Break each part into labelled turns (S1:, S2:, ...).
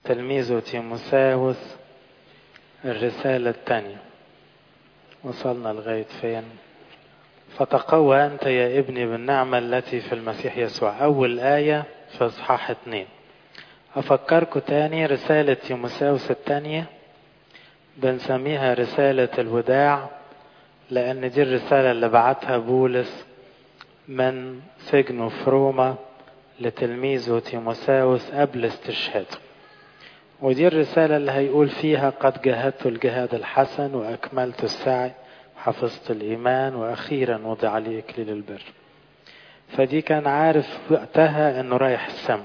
S1: تلميذه تيموساوس الرسالة الثانية وصلنا لغاية فين فتقوى أنت يا ابني بالنعمة التي في المسيح يسوع أول آية في إصحاح اتنين أفكركم تاني رسالة تيموساوس الثانية بنسميها رسالة الوداع لأن دي الرسالة اللي بعتها بولس من سجنه في روما لتلميذه تيموساوس قبل استشهاده ودي الرسالة اللي هيقول فيها قد جاهدت الجهاد الحسن وأكملت السعي حفظت الإيمان وأخيرا وضع لي إكليل البر فدي كان عارف وقتها أنه رايح السما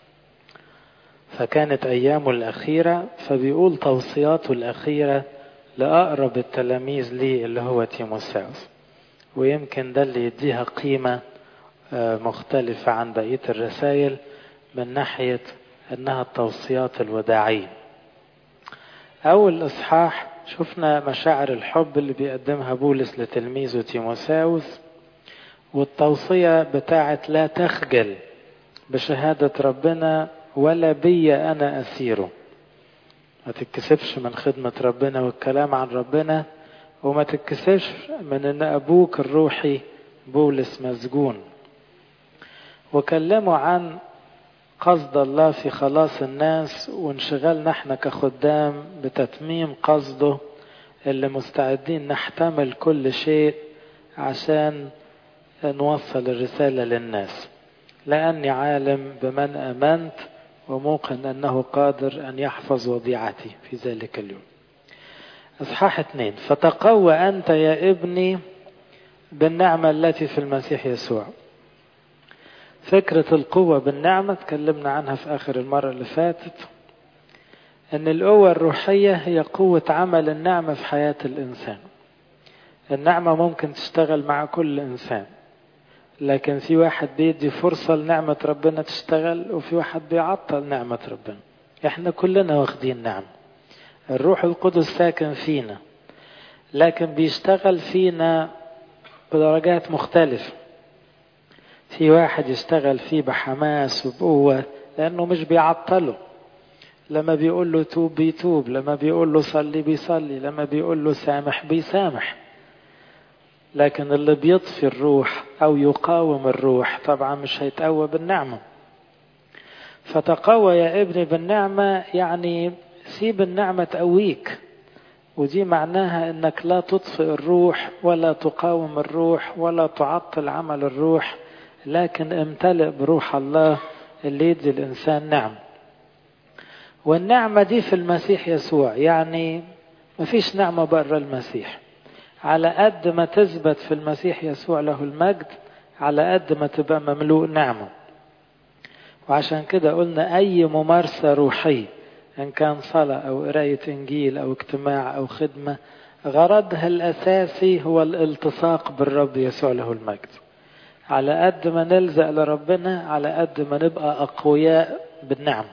S1: فكانت أيامه الأخيرة فبيقول توصياته الأخيرة لأقرب التلاميذ ليه اللي هو تيموساوس ويمكن ده اللي يديها قيمة مختلفة عن بقية الرسائل من ناحية أنها التوصيات الوداعية أول إصحاح شفنا مشاعر الحب اللي بيقدمها بولس لتلميذه تيموساوس والتوصية بتاعت لا تخجل بشهادة ربنا ولا بي أنا أسيره ما تتكسفش من خدمة ربنا والكلام عن ربنا وما تتكسفش من أن أبوك الروحي بولس مسجون وكلموا عن قصد الله في خلاص الناس وانشغالنا احنا كخدام بتتميم قصده اللي مستعدين نحتمل كل شيء عشان نوصل الرسالة للناس لأني عالم بمن آمنت وموقن أنه قادر أن يحفظ وضيعتي في ذلك اليوم إصحاح اثنين فتقوى أنت يا ابني بالنعمة التي في المسيح يسوع فكرة القوة بالنعمة تكلمنا عنها في آخر المرة اللي فاتت أن القوة الروحية هي قوة عمل النعمة في حياة الإنسان النعمة ممكن تشتغل مع كل إنسان لكن في واحد بيدي فرصة لنعمة ربنا تشتغل وفي واحد بيعطل نعمة ربنا احنا كلنا واخدين نعمة الروح القدس ساكن فينا لكن بيشتغل فينا بدرجات مختلفة في واحد يشتغل فيه بحماس وبقوة لأنه مش بيعطله لما بيقول له توب بيتوب لما بيقول له صلي بيصلي لما بيقول له سامح بيسامح لكن اللي بيطفي الروح أو يقاوم الروح طبعا مش هيتقوى بالنعمة فتقوى يا ابني بالنعمة يعني سيب النعمة تقويك ودي معناها انك لا تطفئ الروح ولا تقاوم الروح ولا تعطل عمل الروح لكن امتلئ بروح الله اللي يدي الانسان نعم والنعمة دي في المسيح يسوع يعني مفيش نعمة بره المسيح على قد ما تثبت في المسيح يسوع له المجد على قد ما تبقى مملوء نعمة وعشان كده قلنا أي ممارسة روحية إن كان صلاة أو قراية إنجيل أو اجتماع أو خدمة غرضها الأساسي هو الالتصاق بالرب يسوع له المجد على قد ما نلزق لربنا على قد ما نبقى أقوياء بالنعم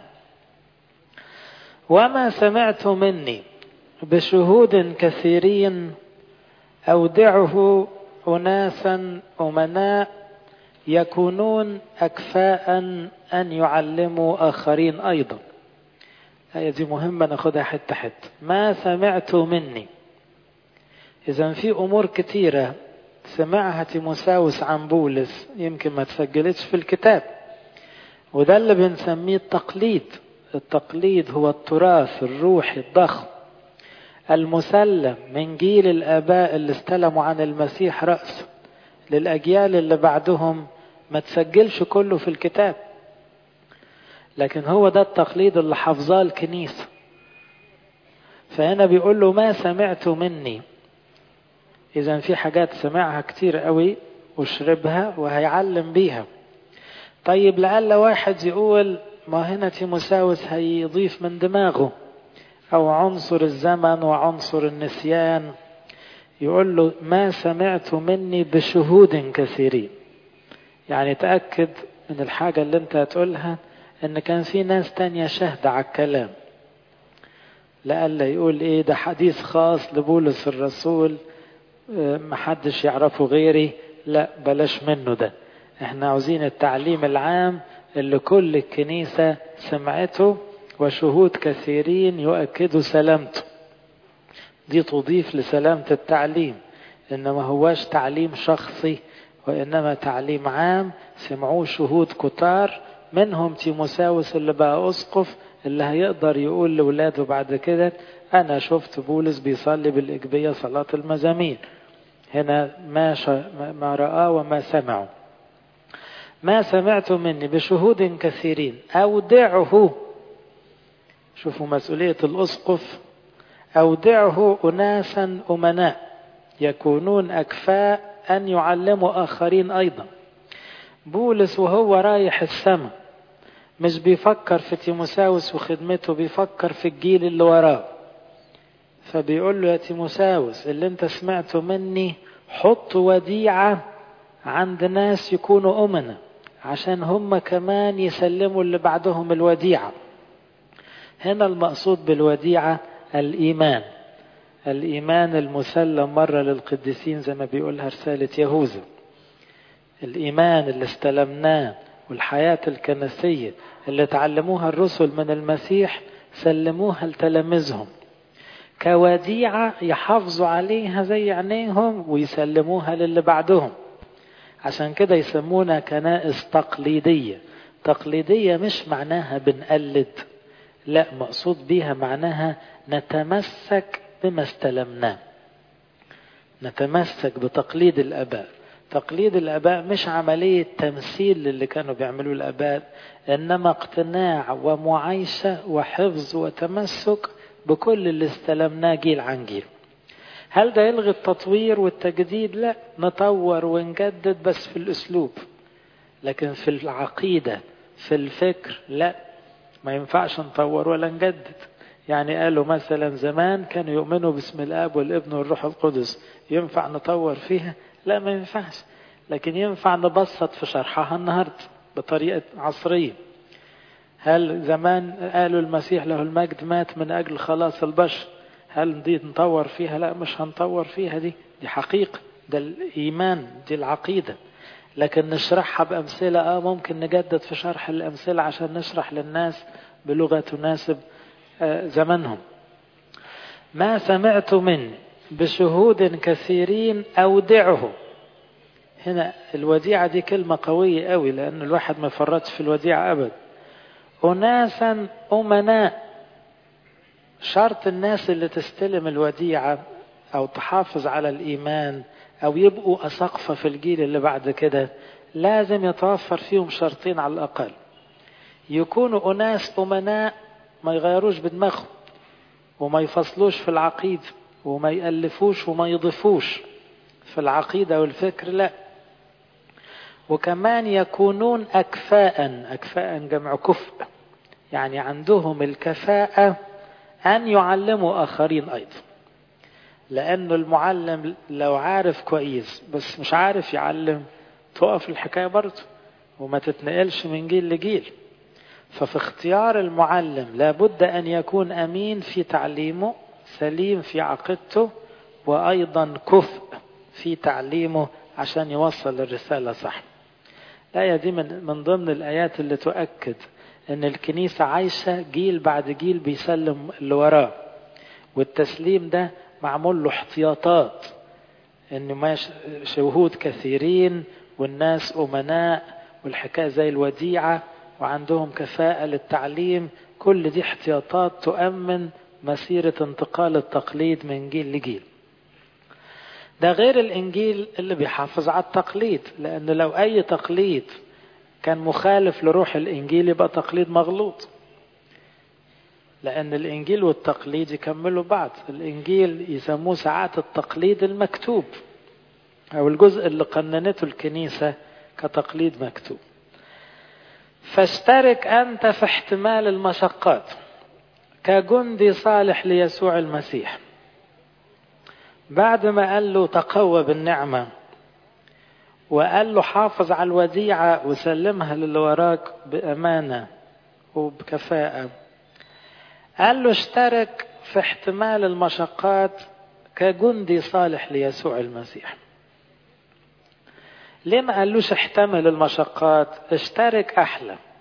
S1: وما سمعت مني بشهود كثيرين أودعه أناسا أمناء يكونون أكفاء أن يعلموا آخرين أيضا الآية دي مهمة ناخدها حتة حتة ما سمعت مني إذا في أمور كتيرة سمعها تيموساوس عن بولس يمكن ما تسجلتش في الكتاب وده اللي بنسميه التقليد التقليد هو التراث الروحي الضخم المسلم من جيل الآباء اللي استلموا عن المسيح رأسه للأجيال اللي بعدهم ما تسجلش كله في الكتاب لكن هو ده التقليد اللي حافظاه الكنيسة فهنا بيقول له ما سمعت مني إذا في حاجات سمعها كتير قوي وشربها وهيعلم بيها طيب لعل واحد يقول ما هنا تيموساوس هيضيف من دماغه أو عنصر الزمن وعنصر النسيان يقول له ما سمعت مني بشهود كثيرين يعني تأكد من الحاجة اللي انت هتقولها ان كان في ناس تانية شاهدة على الكلام لألا يقول ايه ده حديث خاص لبولس الرسول محدش يعرفه غيري لا بلاش منه ده احنا عاوزين التعليم العام اللي كل الكنيسة سمعته وشهود كثيرين يؤكدوا سلامته دي تضيف لسلامة التعليم إنما هواش تعليم شخصي وإنما تعليم عام سمعوه شهود كتار منهم تيموساوس اللي بقى أسقف اللي هيقدر يقول لولاده بعد كده أنا شفت بولس بيصلي بالإجبية صلاة المزامير هنا ما, ما رأى وما سمعوا ما سمعت مني بشهود كثيرين أودعه شوفوا مسؤولية الأسقف أودعه أناسا أمناء يكونون أكفاء أن يعلموا آخرين أيضا بولس وهو رايح السماء مش بيفكر في تيموساوس وخدمته بيفكر في الجيل اللي وراه فبيقول له يا تيموساوس اللي انت سمعته مني حط وديعة عند ناس يكونوا أمنا عشان هم كمان يسلموا اللي بعدهم الوديعة هنا المقصود بالوديعة الإيمان الإيمان المسلم مرة للقديسين زي ما بيقولها رسالة يهوذا الإيمان اللي استلمناه والحياة الكنسية اللي تعلموها الرسل من المسيح سلموها لتلاميذهم كوديعة يحافظوا عليها زي عينيهم ويسلموها للي بعدهم عشان كده يسمونا كنائس تقليدية تقليدية مش معناها بنقلد لا مقصود بيها معناها نتمسك بما استلمناه نتمسك بتقليد الآباء تقليد الآباء مش عملية تمثيل للي كانوا بيعملوه الآباء إنما اقتناع ومعايشة وحفظ وتمسك بكل اللي استلمناه جيل عن جيل هل ده يلغي التطوير والتجديد لا نطور ونجدد بس في الأسلوب لكن في العقيدة في الفكر لا ما ينفعش نطور ولا نجدد يعني قالوا مثلا زمان كانوا يؤمنوا باسم الاب والابن والروح القدس ينفع نطور فيها لا ما ينفعش لكن ينفع نبسط في شرحها النهارده بطريقه عصريه هل زمان قالوا المسيح له المجد مات من اجل خلاص البشر هل دي نطور فيها لا مش هنطور فيها دي دي حقيقه ده الايمان دي العقيده لكن نشرحها بامثله اه ممكن نجدد في شرح الامثله عشان نشرح للناس بلغه تناسب زمنهم ما سمعت مني بشهود كثيرين أودعه هنا الوديعة دي كلمة قوية قوي لأن الواحد ما فرطش في الوديعة أبدا أناسا أمناء شرط الناس اللي تستلم الوديعة أو تحافظ على الإيمان أو يبقوا أسقفة في الجيل اللي بعد كده لازم يتوفر فيهم شرطين على الأقل يكونوا أناس أمناء ما يغيروش بدماغهم وما يفصلوش في العقيدة وما يألفوش وما يضيفوش في العقيدة والفكر لا وكمان يكونون أكفاء أكفاء جمع كفء يعني عندهم الكفاءة أن يعلموا آخرين أيضا لأنه المعلم لو عارف كويس بس مش عارف يعلم تقف الحكاية برضه وما تتنقلش من جيل لجيل ففي اختيار المعلم لابد أن يكون أمين في تعليمه سليم في عقيدته وأيضا كفء في تعليمه عشان يوصل الرسالة صح الآية دي من, من ضمن الآيات اللي تؤكد أن الكنيسة عايشة جيل بعد جيل بيسلم اللي وراه والتسليم ده معمول له احتياطات أنه ما شهود كثيرين والناس أمناء والحكاية زي الوديعة وعندهم كفاءة للتعليم كل دي احتياطات تؤمن مسيرة انتقال التقليد من جيل لجيل ده غير الإنجيل اللي بيحافظ على التقليد لأن لو أي تقليد كان مخالف لروح الإنجيل يبقى تقليد مغلوط لأن الإنجيل والتقليد يكملوا بعض الإنجيل يسموه ساعات التقليد المكتوب أو الجزء اللي قننته الكنيسة كتقليد مكتوب فاشترك أنت في احتمال المشقات كجندي صالح ليسوع المسيح بعد ما قال له تقوى بالنعمة وقال له حافظ على الوديعة وسلمها للي وراك بأمانة وبكفاءة قال له اشترك في احتمال المشقات كجندي صالح ليسوع المسيح ليه ما قالوش احتمل المشقات اشترك احلى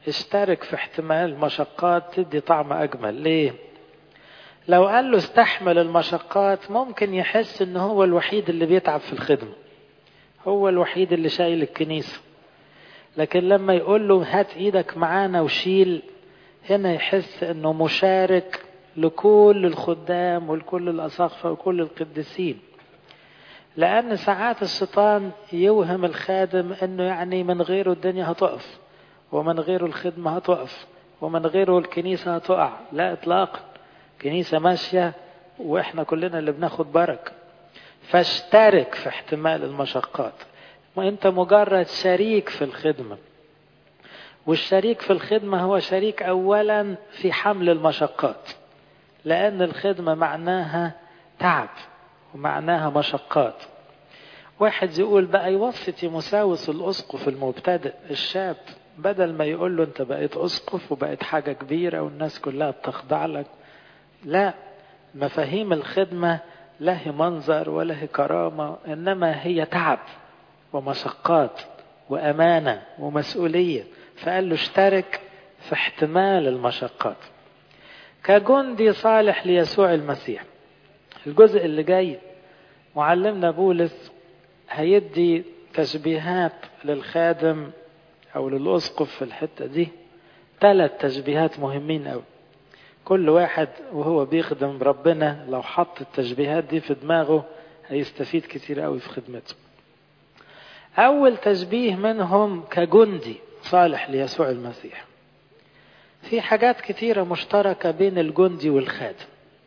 S1: اشترك في احتمال المشقات تدي طعم أجمل ليه؟ لو قال له استحمل المشقات ممكن يحس ان هو الوحيد اللي بيتعب في الخدمة هو الوحيد اللي شايل الكنيسة لكن لما يقول له هات ايدك معانا وشيل هنا يحس انه مشارك لكل الخدام ولكل الأساقفة وكل القديسين لأن ساعات الشيطان يوهم الخادم أنه يعني من غيره الدنيا هتقف ومن غيره الخدمة هتقف ومن غيره الكنيسة هتقع لا إطلاقا كنيسة ماشية وإحنا كلنا اللي بناخد بركة فاشترك في احتمال المشقات وانت مجرد شريك في الخدمة والشريك في الخدمة هو شريك أولا في حمل المشقات لأن الخدمة معناها تعب ومعناها مشقات واحد يقول بقى يوصي تيموساوس الأسقف المبتدئ الشاب بدل ما يقول له أنت بقيت أسقف وبقيت حاجة كبيرة والناس كلها بتخضع لك لا مفاهيم الخدمة لا هي منظر ولا هي كرامة إنما هي تعب ومشقات وأمانة ومسؤولية فقال له اشترك في احتمال المشقات كجندي صالح ليسوع المسيح الجزء اللي جاي معلمنا بولس هيدي تشبيهات للخادم او للاسقف في الحته دي ثلاث تشبيهات مهمين قوي كل واحد وهو بيخدم ربنا لو حط التشبيهات دي في دماغه هيستفيد كتير قوي في خدمته اول تشبيه منهم كجندي صالح ليسوع المسيح في حاجات كتيرة مشتركة بين الجندي والخادم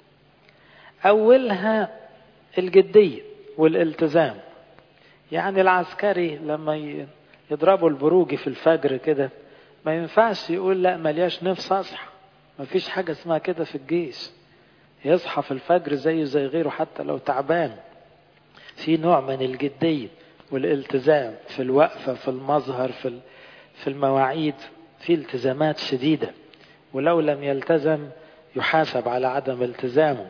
S1: أولها الجدية والالتزام يعني العسكري لما يضربوا البروجي في الفجر كده ما ينفعش يقول لا ملياش نفس أصحى ما فيش حاجة اسمها كده في الجيش يصحى في الفجر زيه زي غيره حتى لو تعبان في نوع من الجدية والالتزام في الوقفة في المظهر في في المواعيد في التزامات شديدة ولو لم يلتزم يحاسب على عدم التزامه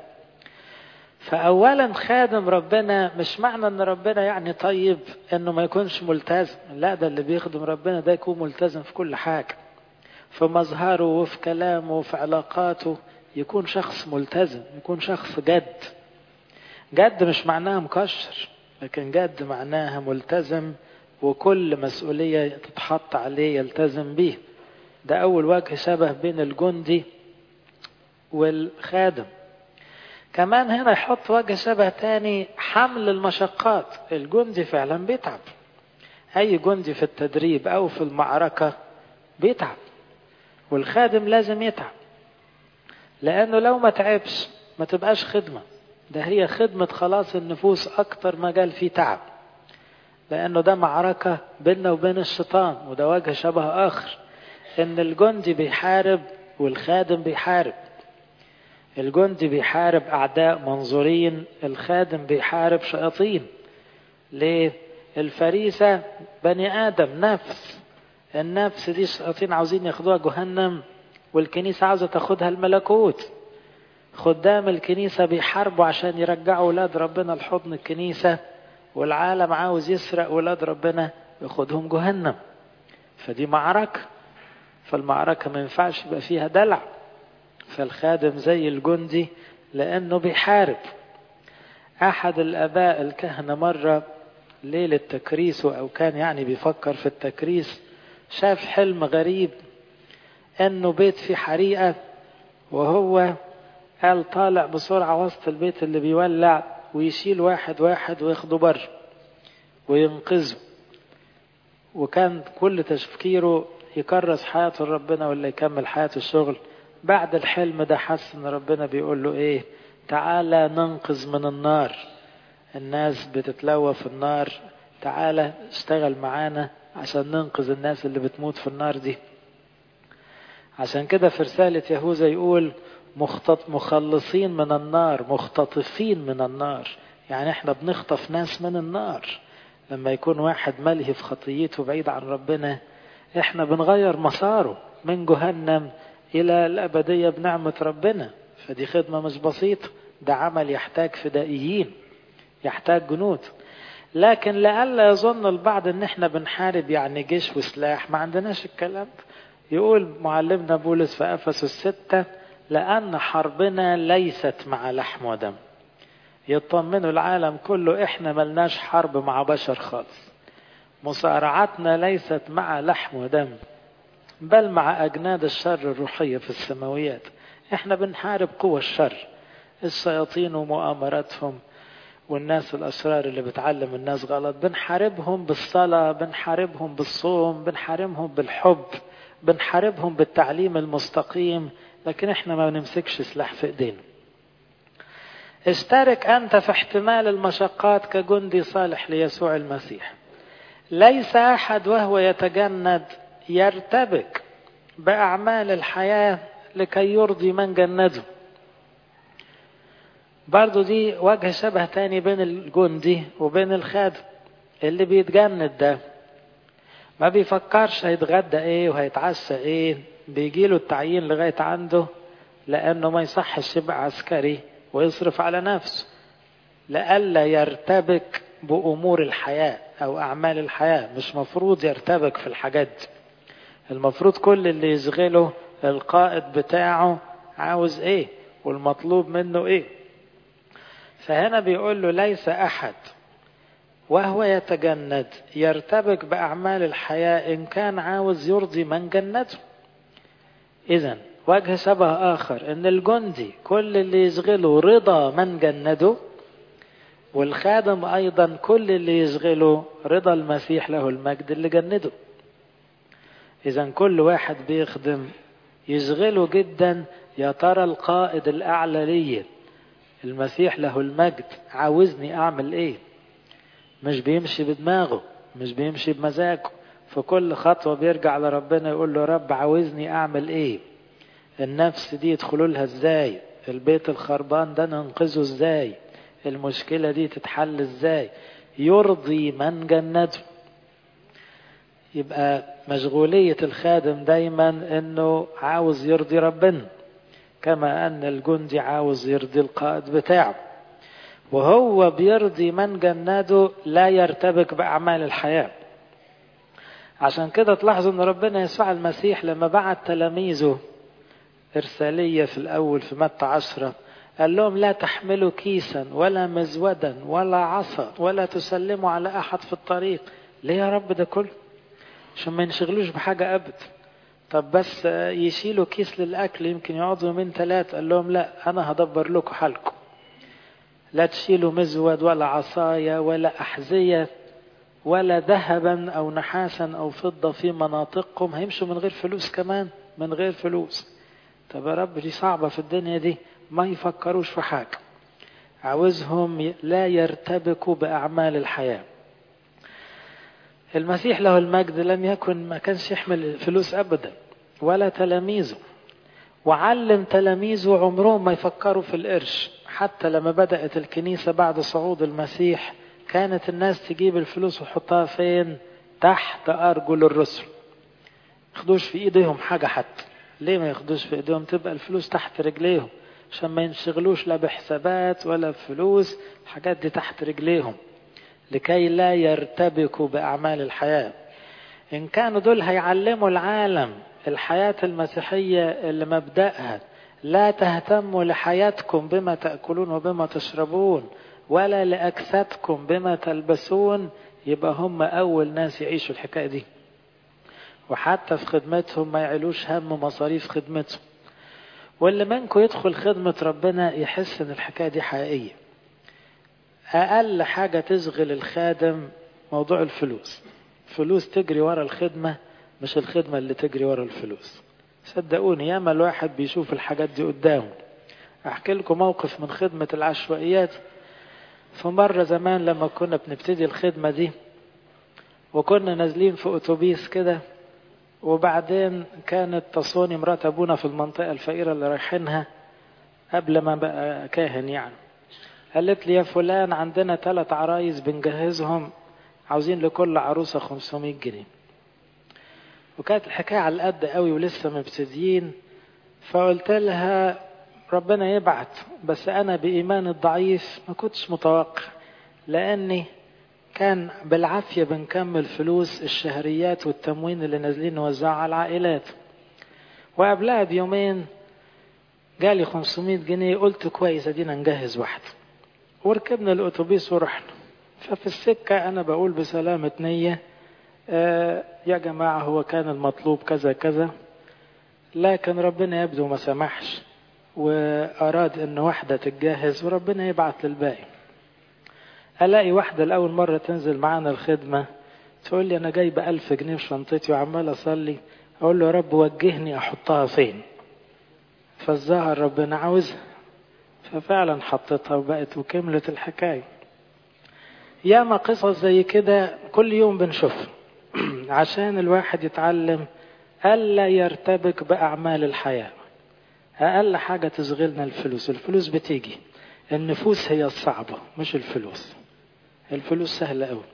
S1: فأولا خادم ربنا مش معنى ان ربنا يعني طيب انه ما يكونش ملتزم لا ده اللي بيخدم ربنا ده يكون ملتزم في كل حاجة في مظهره وفي كلامه وفي علاقاته يكون شخص ملتزم يكون شخص جد جد مش معناها مكشر لكن جد معناها ملتزم وكل مسؤولية تتحط عليه يلتزم به ده أول وجه شبه بين الجندي والخادم كمان هنا يحط وجه شبه تاني حمل المشقات الجندي فعلا بيتعب أي جندي في التدريب أو في المعركة بيتعب والخادم لازم يتعب لأنه لو ما تعبش ما تبقاش خدمة ده هي خدمة خلاص النفوس أكتر مجال فيه تعب لأنه ده معركة بيننا وبين الشيطان وده وجه شبه آخر إن الجندي بيحارب والخادم بيحارب الجندي بيحارب أعداء منظورين الخادم بيحارب شياطين ليه؟ الفريسة بني آدم نفس النفس دي الشياطين عاوزين ياخدوها جهنم والكنيسة عاوزة تاخدها الملكوت خدام الكنيسة بيحاربوا عشان يرجعوا ولاد ربنا لحضن الكنيسة والعالم عاوز يسرق ولاد ربنا ياخدهم جهنم فدي معركة فالمعركة ما ينفعش يبقى فيها دلع فالخادم زي الجندي لأنه بيحارب أحد الآباء الكهنة مرة ليلة تكريسه أو كان يعني بيفكر في التكريس شاف حلم غريب أنه بيت فيه حريقة وهو قال طالع بسرعة وسط البيت اللي بيولع ويشيل واحد واحد وياخده بره وينقذه وكان كل تفكيره يكرس حياته لربنا ولا يكمل حياته الشغل بعد الحلم ده حس ان ربنا بيقول له ايه تعالى ننقذ من النار الناس بتتلوى في النار تعالى اشتغل معانا عشان ننقذ الناس اللي بتموت في النار دي عشان كده في رسالة يهوذا يقول مختط مخلصين من النار مختطفين من النار يعني احنا بنخطف ناس من النار لما يكون واحد ملهي في خطيته بعيد عن ربنا احنا بنغير مساره من جهنم الى الابدية بنعمة ربنا فدي خدمة مش بسيطة ده عمل يحتاج فدائيين يحتاج جنود لكن لألا يظن البعض ان احنا بنحارب يعني جيش وسلاح ما عندناش الكلام يقول معلمنا بولس في أفسس الستة لأن حربنا ليست مع لحم ودم يطمنوا العالم كله احنا ملناش حرب مع بشر خالص مصارعتنا ليست مع لحم ودم بل مع أجناد الشر الروحية في السماويات احنا بنحارب قوى الشر الشياطين ومؤامراتهم والناس الأشرار اللي بتعلم الناس غلط بنحاربهم بالصلاة بنحاربهم بالصوم بنحاربهم بالحب بنحاربهم بالتعليم المستقيم لكن احنا ما بنمسكش سلاح في ايدينا اشترك أنت في احتمال المشقات كجندي صالح ليسوع المسيح ليس أحد وهو يتجند يرتبك بأعمال الحياة لكي يرضي من جنده برضو دي وجه شبه تاني بين الجندي وبين الخادم اللي بيتجند ده ما بيفكرش هيتغدى ايه وهيتعشى ايه بيجيله التعيين لغاية عنده لأنه ما يصحش يبقى عسكري ويصرف على نفسه لئلا يرتبك بأمور الحياة أو أعمال الحياة مش مفروض يرتبك في الحاجات دي المفروض كل اللي يشغله القائد بتاعه عاوز ايه والمطلوب منه ايه فهنا بيقول له ليس أحد وهو يتجند يرتبك بأعمال الحياة إن كان عاوز يرضي من جنده إذا وجه شبه آخر إن الجندي كل اللي يشغله رضا من جنده والخادم أيضا كل اللي يشغله رضا المسيح له المجد اللي جنده إذا كل واحد بيخدم يشغله جدا يا ترى القائد الأعلى ليا المسيح له المجد عاوزني أعمل إيه مش بيمشي بدماغه مش بيمشي بمزاجه في كل خطوة بيرجع لربنا يقول له رب عاوزني أعمل إيه النفس دي يدخلوا لها إزاي البيت الخربان ده ننقذه إزاي المشكلة دي تتحل إزاي يرضي من جنده يبقى مشغولية الخادم دايما انه عاوز يرضي ربنا كما ان الجندي عاوز يرضي القائد بتاعه وهو بيرضي من جنده لا يرتبك بأعمال الحياة عشان كده تلاحظوا ان ربنا يسوع المسيح لما بعت تلاميذه إرسالية في الأول في متى عشرة قال لهم لا تحملوا كيسا ولا مزودا ولا عصا ولا تسلموا على أحد في الطريق ليه يا رب ده كله عشان ما ينشغلوش بحاجة أبدا طب بس يشيلوا كيس للأكل يمكن يقعدوا يومين ثلاثة قال لهم لا أنا هدبر لكم حالكم لا تشيلوا مزود ولا عصاية ولا أحذية ولا ذهبا أو نحاسا أو فضة في مناطقكم هيمشوا من غير فلوس كمان من غير فلوس طب يا رب دي صعبة في الدنيا دي ما يفكروش في حاجة عاوزهم لا يرتبكوا بأعمال الحياة المسيح له المجد لم يكن ما كانش يحمل فلوس أبدا ولا تلاميذه وعلم تلاميذه عمرهم ما يفكروا في القرش حتى لما بدأت الكنيسة بعد صعود المسيح كانت الناس تجيب الفلوس وحطها فين تحت أرجل الرسل ياخدوش في ايديهم حاجة حتى ليه ما ياخدوش في ايديهم تبقى الفلوس تحت رجليهم عشان ما ينشغلوش لا بحسابات ولا فلوس الحاجات دي تحت رجليهم لكي لا يرتبكوا بأعمال الحياة إن كانوا دول هيعلموا العالم الحياة المسيحية اللي مبدأها لا تهتموا لحياتكم بما تأكلون وبما تشربون ولا لأجسادكم بما تلبسون يبقى هم أول ناس يعيشوا الحكاية دي وحتى في خدمتهم ما يعيلوش هم مصاريف خدمتهم واللي منكم يدخل خدمة ربنا يحس ان الحكاية دي حقيقية أقل حاجة تشغل الخادم موضوع الفلوس فلوس تجري ورا الخدمة مش الخدمة اللي تجري ورا الفلوس صدقوني ياما الواحد بيشوف الحاجات دي قدامه أحكي لكم موقف من خدمة العشوائيات في مرة زمان لما كنا بنبتدي الخدمة دي وكنا نازلين في أتوبيس كده وبعدين كانت تصوني مرات أبونا في المنطقة الفقيرة اللي رايحينها قبل ما بقى كاهن يعني قالت لي يا فلان عندنا ثلاث عرايس بنجهزهم عاوزين لكل عروسة 500 جنيه وكانت الحكاية على القد قوي ولسه مبتدئين فقلت لها ربنا يبعت بس أنا بإيمان الضعيف ما كنتش متوقع لأني كان بالعافية بنكمل فلوس الشهريات والتموين اللي نازلين نوزعه على العائلات وقبلها بيومين جالي 500 جنيه قلت كويس ادينا نجهز واحده وركبنا الاتوبيس ورحنا ففي السكه انا بقول بسلامه نيه آه يا جماعه هو كان المطلوب كذا كذا لكن ربنا يبدو ما سمحش واراد ان واحده تتجهز وربنا يبعت للباقي الاقي واحده لاول مره تنزل معانا الخدمه تقول لي انا جايبه ألف جنيه في شنطتي وعمال اصلي اقول له يا رب وجهني احطها فين فالظاهر ربنا عاوزها ففعلا حطيتها وبقت وكملت الحكايه ياما قصص زي كده كل يوم بنشوفها عشان الواحد يتعلم ألا يرتبك بأعمال الحياة أقل حاجة تشغلنا الفلوس الفلوس بتيجي النفوس هي الصعبة مش الفلوس الفلوس سهلة أوي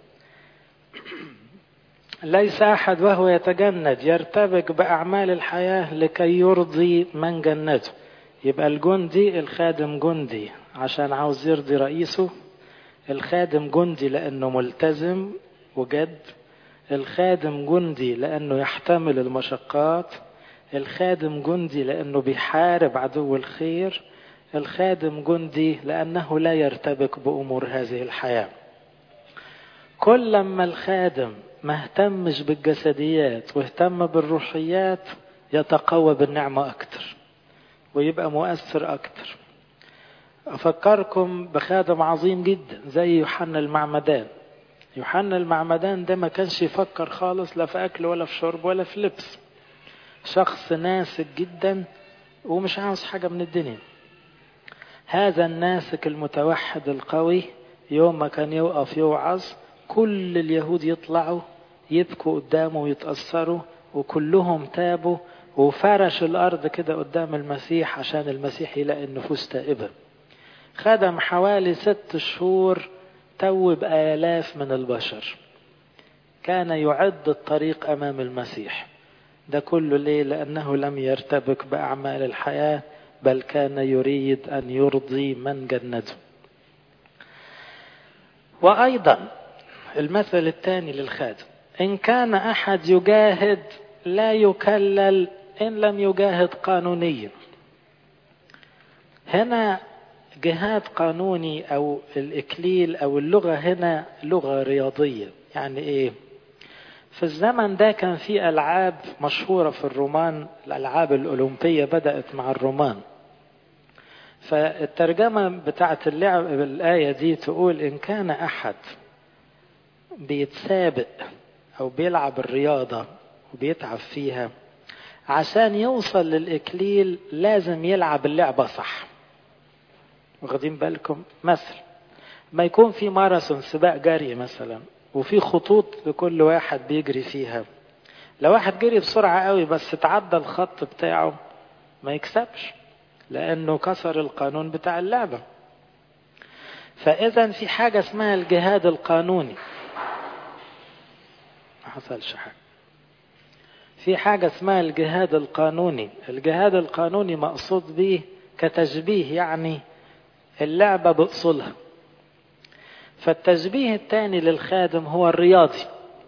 S1: ليس أحد وهو يتجند يرتبك بأعمال الحياة لكي يرضي من جنده يبقى الجندي الخادم جندي عشان عاوز يرضي رئيسه الخادم جندي لأنه ملتزم وجد الخادم جندي لأنه يحتمل المشقات الخادم جندي لأنه بيحارب عدو الخير الخادم جندي لأنه لا يرتبك بأمور هذه الحياة كل ما الخادم ما اهتمش بالجسديات واهتم بالروحيات يتقوى بالنعمة أكتر ويبقى مؤثر أكتر أفكركم بخادم عظيم جدا زي يوحنا المعمدان يوحنا المعمدان ده ما كانش يفكر خالص لا في أكل ولا في شرب ولا في لبس شخص ناسك جدا ومش عاوز حاجة من الدنيا هذا الناسك المتوحد القوي يوم ما كان يوقف يوعظ كل اليهود يطلعوا يبكوا قدامه ويتأثروا وكلهم تابوا وفرش الأرض كده قدام المسيح عشان المسيح يلاقي النفوس تائبة خدم حوالي ست شهور توب آلاف من البشر كان يعد الطريق أمام المسيح ده كله ليه لأنه لم يرتبك بأعمال الحياة بل كان يريد أن يرضي من جنده وأيضا المثل الثاني للخادم إن كان أحد يجاهد لا يكلل إن لم يجاهد قانونيا هنا جهاد قانوني أو الإكليل أو اللغة هنا لغة رياضية يعني إيه في الزمن ده كان في ألعاب مشهورة في الرومان الألعاب الأولمبية بدأت مع الرومان فالترجمة بتاعت اللعب الآية دي تقول إن كان أحد بيتسابق أو بيلعب الرياضة وبيتعب فيها عشان يوصل للإكليل لازم يلعب اللعبة صح واخدين بالكم مثل ما يكون في ماراثون سباق جري مثلا وفي خطوط لكل واحد بيجري فيها لو واحد جري بسرعة قوي بس تعدى الخط بتاعه ما يكسبش لأنه كسر القانون بتاع اللعبة فإذا في حاجة اسمها الجهاد القانوني ما حصلش حاجة في حاجة اسمها الجهاد القانوني الجهاد القانوني مقصود به كتشبيه يعني اللعبة بأصولها فالتشبيه الثاني للخادم هو الرياضي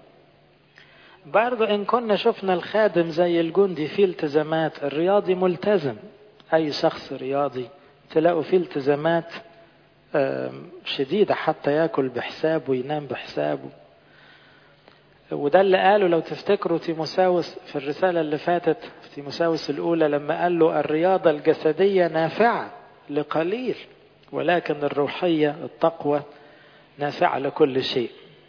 S1: برضو إن كنا شفنا الخادم زي الجندي فيه التزامات الرياضي ملتزم أي شخص رياضي تلاقوا فيه التزامات شديدة حتى ياكل بحساب وينام بحسابه وده اللي قاله لو تفتكروا تيموساوس في الرسالة اللي فاتت في تيموساوس الأولى لما قال له الرياضة الجسدية نافعة لقليل ولكن الروحية التقوى نافعة لكل شيء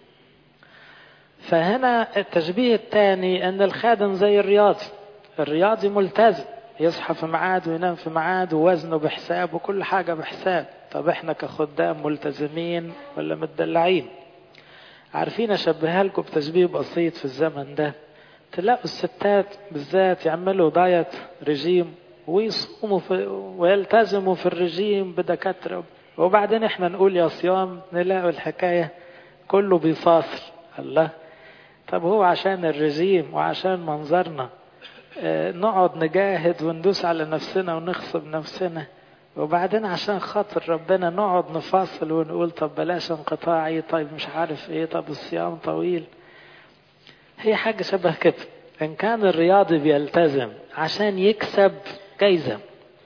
S1: فهنا التشبيه الثاني أن الخادم زي الرياضي الرياضي ملتزم يصحى في ميعاد وينام في ميعاد ووزنه بحساب وكل حاجة بحساب طب احنا كخدام ملتزمين ولا متدلعين عارفين اشبهها لكم بتشبيه بسيط في الزمن ده تلاقوا الستات بالذات يعملوا دايت رجيم ويصوموا في ويلتزموا في الرجيم بدكاترة وبعدين احنا نقول يا صيام نلاقوا الحكاية كله بيفاصل الله طب هو عشان الرجيم وعشان منظرنا اه نقعد نجاهد وندوس على نفسنا ونخصب نفسنا وبعدين عشان خاطر ربنا نقعد نفاصل ونقول طب بلاش انقطاعي طيب مش عارف ايه طب الصيام طويل هي حاجة شبه كده إن كان الرياضي بيلتزم عشان يكسب جايزة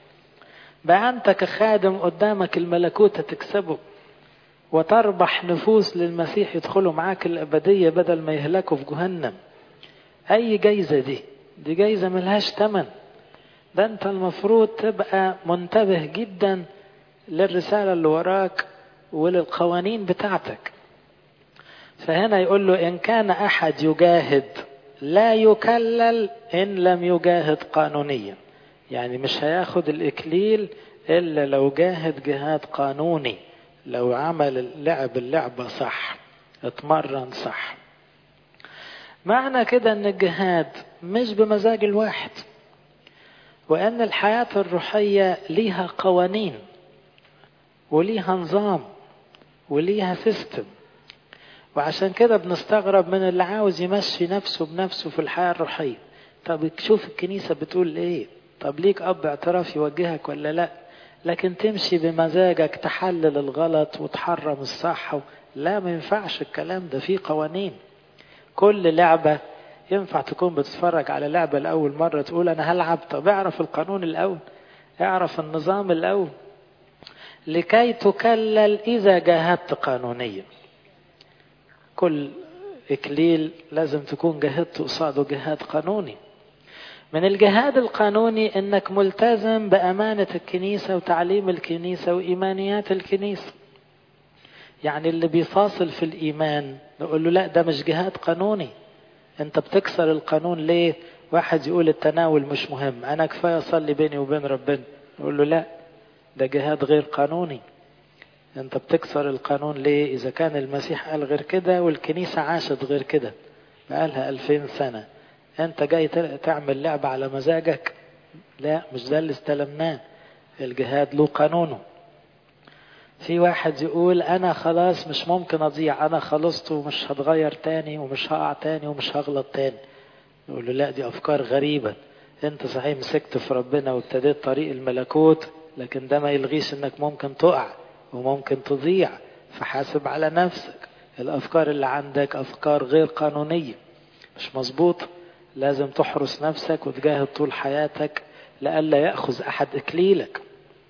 S1: بقى أنت كخادم قدامك الملكوت هتكسبه وتربح نفوس للمسيح يدخلوا معاك الأبدية بدل ما يهلكوا في جهنم أي جايزة دي دي جايزة ملهاش تمن ده أنت المفروض تبقى منتبه جدا للرسالة اللي وراك وللقوانين بتاعتك فهنا يقول له إن كان أحد يجاهد لا يكلل إن لم يجاهد قانونيا يعني مش هياخد الإكليل إلا لو جاهد جهاد قانوني لو عمل لعب اللعبة صح اتمرن صح معنى كده ان الجهاد مش بمزاج الواحد وان الحياة الروحية ليها قوانين وليها نظام وليها سيستم وعشان كده بنستغرب من اللي عاوز يمشي نفسه بنفسه في الحياة الروحية طب شوف الكنيسة بتقول ايه طب ليك اب اعتراف يوجهك ولا لا لكن تمشي بمزاجك تحلل الغلط وتحرم الصح لا ما ينفعش الكلام ده فيه قوانين كل لعبة ينفع تكون بتتفرج على لعبة لأول مرة تقول أنا هلعب طب اعرف القانون الأول اعرف النظام الأول لكي تكلل إذا جاهدت قانونيا كل إكليل لازم تكون جاهدت قصاده جهاد قانوني من الجهاد القانوني انك ملتزم بامانه الكنيسه وتعليم الكنيسه وايمانيات الكنيسه يعني اللي بيفاصل في الايمان نقول له لا ده مش جهاد قانوني انت بتكسر القانون ليه واحد يقول التناول مش مهم انا كفايه اصلي بيني وبين ربنا نقول له لا ده جهاد غير قانوني انت بتكسر القانون ليه اذا كان المسيح قال غير كده والكنيسه عاشت غير كده بقالها ألفين سنه انت جاي تعمل لعبة على مزاجك لا مش ده اللي استلمناه الجهاد له قانونه في واحد يقول انا خلاص مش ممكن اضيع انا خلصت ومش هتغير تاني ومش هقع تاني ومش هغلط تاني يقول له لا دي افكار غريبة انت صحيح مسكت في ربنا وابتديت طريق الملكوت لكن ده ما يلغيش انك ممكن تقع وممكن تضيع فحاسب على نفسك الافكار اللي عندك افكار غير قانونية مش مظبوطه لازم تحرس نفسك وتجاهد طول حياتك لئلا يأخذ أحد إكليلك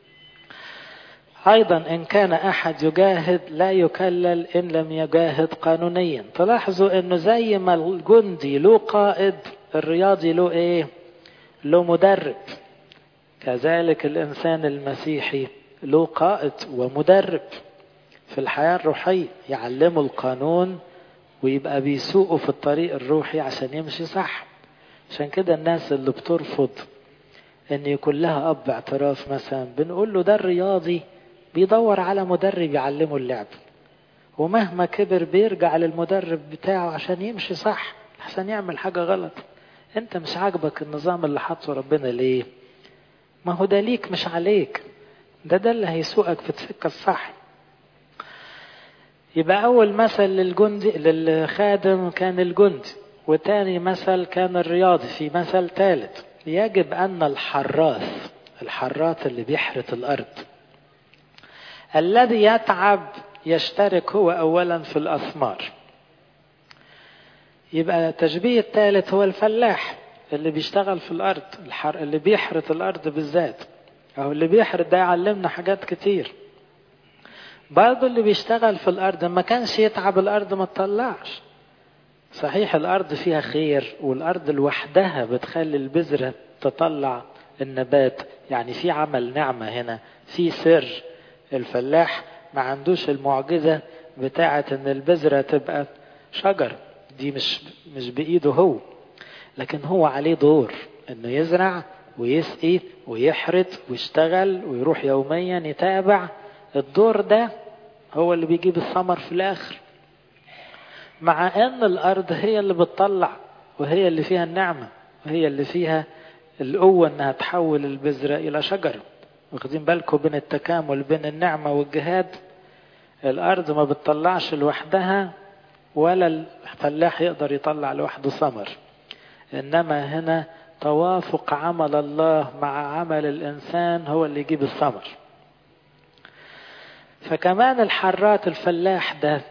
S1: أيضا إن كان أحد يجاهد لا يكلل إن لم يجاهد قانونيا تلاحظوا أنه زي ما الجندي له قائد الرياضي له إيه له مدرب كذلك الإنسان المسيحي له قائد ومدرب في الحياة الروحية يعلمه القانون ويبقى بيسوقه في الطريق الروحي عشان يمشي صح عشان كده الناس اللي بترفض ان يكون لها اب اعتراف مثلا بنقول له ده الرياضي بيدور على مدرب يعلمه اللعب ومهما كبر بيرجع للمدرب بتاعه عشان يمشي صح عشان يعمل حاجة غلط انت مش عاجبك النظام اللي حاطه ربنا ليه ما هو ده ليك مش عليك ده ده اللي هيسوقك في السكة الصح يبقى أول مثل للجندي للخادم كان الجندي وتاني مثل كان الرياضي في مثل ثالث يجب أن الحراث الحراث اللي بيحرث الأرض الذي يتعب يشترك هو أولا في الأثمار يبقى التشبيه الثالث هو الفلاح اللي بيشتغل في الأرض الحر... اللي بيحرث الأرض بالذات أو اللي بيحرث ده يعلمنا حاجات كتير برضه اللي بيشتغل في الأرض ما كانش يتعب الأرض ما تطلعش صحيح الأرض فيها خير والأرض لوحدها بتخلي البذرة تطلع النبات يعني في عمل نعمة هنا في سر الفلاح ما عندوش المعجزة بتاعة ان البذرة تبقى شجر دي مش مش بإيده هو لكن هو عليه دور انه يزرع ويسقي ويحرث ويشتغل ويروح يوميا يتابع الدور ده هو اللي بيجيب الثمر في الاخر مع ان الارض هي اللي بتطلع وهي اللي فيها النعمة وهي اللي فيها القوة انها تحول البذرة الى شجر واخدين بالكم بين التكامل بين النعمة والجهاد الارض ما بتطلعش لوحدها ولا الفلاح يقدر يطلع لوحده ثمر انما هنا توافق عمل الله مع عمل الانسان هو اللي يجيب الثمر فكمان الحرات الفلاح ده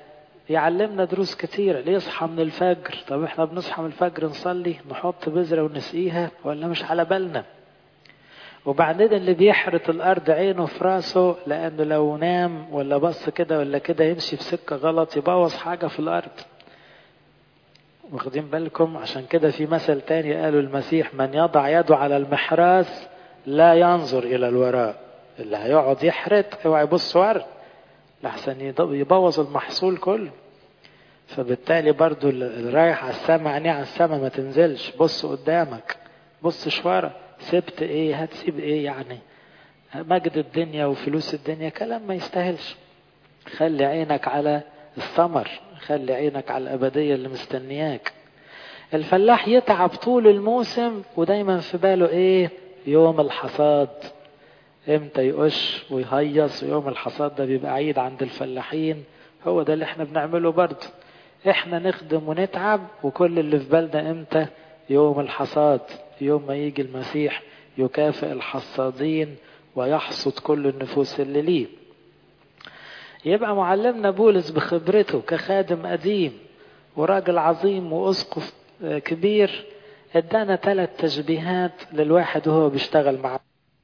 S1: يعلمنا دروس كتيرة ليه يصحى من الفجر طب احنا بنصحى من الفجر نصلي نحط بذرة ونسقيها ولا مش على بالنا وبعدين اللي بيحرط الأرض عينه في راسه لأنه لو نام ولا بص كده ولا كده يمشي في سكة غلط يبوظ حاجة في الأرض واخدين بالكم عشان كده في مثل تاني قالوا المسيح من يضع يده على المحراس لا ينظر إلى الوراء اللي هيقعد يحرط اوعى يبص ورا لحسن يبوظ المحصول كله فبالتالي برضو اللي رايح على السما عينيه على السما ما تنزلش بص قدامك بص شوارع سبت ايه هتسيب ايه يعني مجد الدنيا وفلوس الدنيا كلام ما يستاهلش خلي عينك على الثمر خلي عينك على الأبدية اللي مستنياك الفلاح يتعب طول الموسم ودايما في باله ايه يوم الحصاد امتى يقش ويهيص ويوم الحصاد ده بيبقى عيد عند الفلاحين هو ده اللي احنا بنعمله برضه احنا نخدم ونتعب وكل اللي في بالنا امتى يوم الحصاد يوم ما يجي المسيح يكافئ الحصادين ويحصد كل النفوس اللي ليه يبقى معلمنا بولس بخبرته كخادم قديم وراجل عظيم واسقف كبير ادانا ثلاث تشبيهات للواحد وهو بيشتغل معاه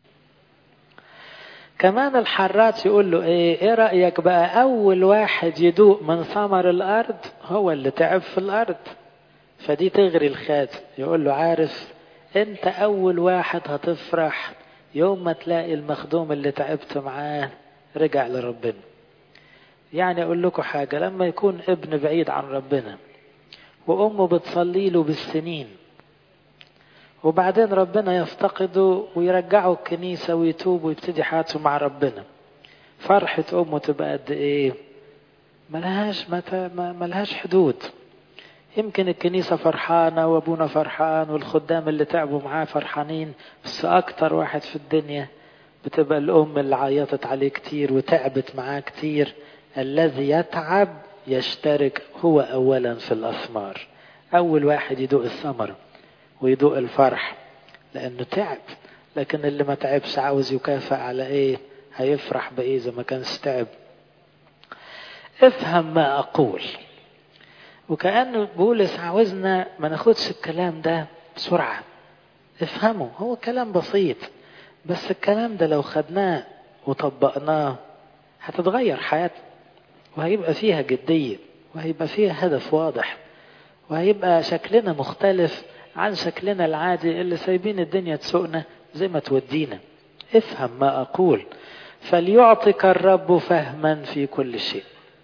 S1: كمان الحراث يقول له ايه ايه رأيك بقى اول واحد يدوق من ثمر الارض هو اللي تعب في الارض فدي تغري الخادم يقول له عارف انت اول واحد هتفرح يوم ما تلاقي المخدوم اللي تعبت معاه رجع لربنا يعني اقول لكم حاجة لما يكون ابن بعيد عن ربنا وامه بتصلي له بالسنين وبعدين ربنا يفتقده ويرجعه الكنيسة ويتوب ويبتدي حياته مع ربنا فرحة أمه تبقى قد إيه ملهاش متى ملهاش حدود يمكن الكنيسة فرحانة وأبونا فرحان والخدام اللي تعبوا معاه فرحانين بس أكتر واحد في الدنيا بتبقى الأم اللي عيطت عليه كتير وتعبت معاه كتير الذي يتعب يشترك هو أولا في الأثمار أول واحد يدوق الثمر ويدوق الفرح لأنه تعب لكن اللي ما تعبش عاوز يكافئ على إيه هيفرح بإيه إذا ما كانش تعب افهم ما أقول وكأن بولس عاوزنا ما ناخدش الكلام ده بسرعة افهمه هو كلام بسيط بس الكلام ده لو خدناه وطبقناه هتتغير حياتنا وهيبقى فيها جدية وهيبقى فيها هدف واضح وهيبقى شكلنا مختلف عن شكلنا العادي اللي سايبين الدنيا تسوقنا زي ما تودينا افهم ما أقول فليعطك الرب فهما في كل شيء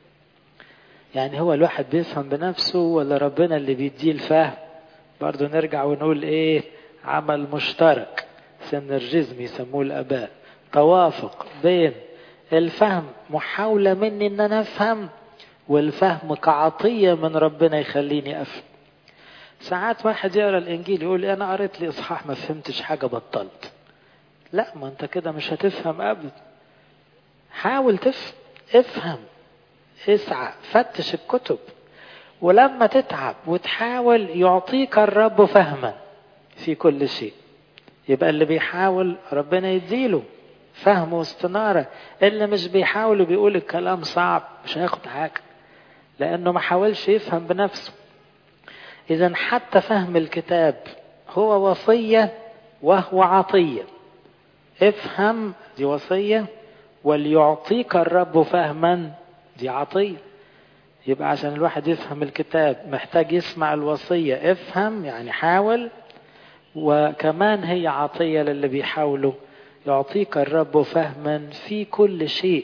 S1: يعني هو الواحد بيفهم بنفسه ولا ربنا اللي بيديه الفهم برضو نرجع ونقول ايه عمل مشترك سنرجزم يسموه الاباء توافق بين الفهم محاولة مني ان انا افهم والفهم كعطية من ربنا يخليني افهم ساعات واحد يقرا الانجيل يقول انا قريت لي اصحاح ما فهمتش حاجة بطلت لا ما انت كده مش هتفهم ابدا حاول تفهم افهم اسعى فتش الكتب ولما تتعب وتحاول يعطيك الرب فهما في كل شيء يبقى اللي بيحاول ربنا يديله فهم واستنارة اللي مش بيحاول وبيقول الكلام صعب مش هياخد حاجة لأنه ما حاولش يفهم بنفسه إذا حتى فهم الكتاب هو وصية وهو عطية افهم دي وصية وليعطيك الرب فهما دي عطية يبقى عشان الواحد يفهم الكتاب محتاج يسمع الوصية افهم يعني حاول وكمان هي عطية للي بيحاولوا يعطيك الرب فهما في كل شيء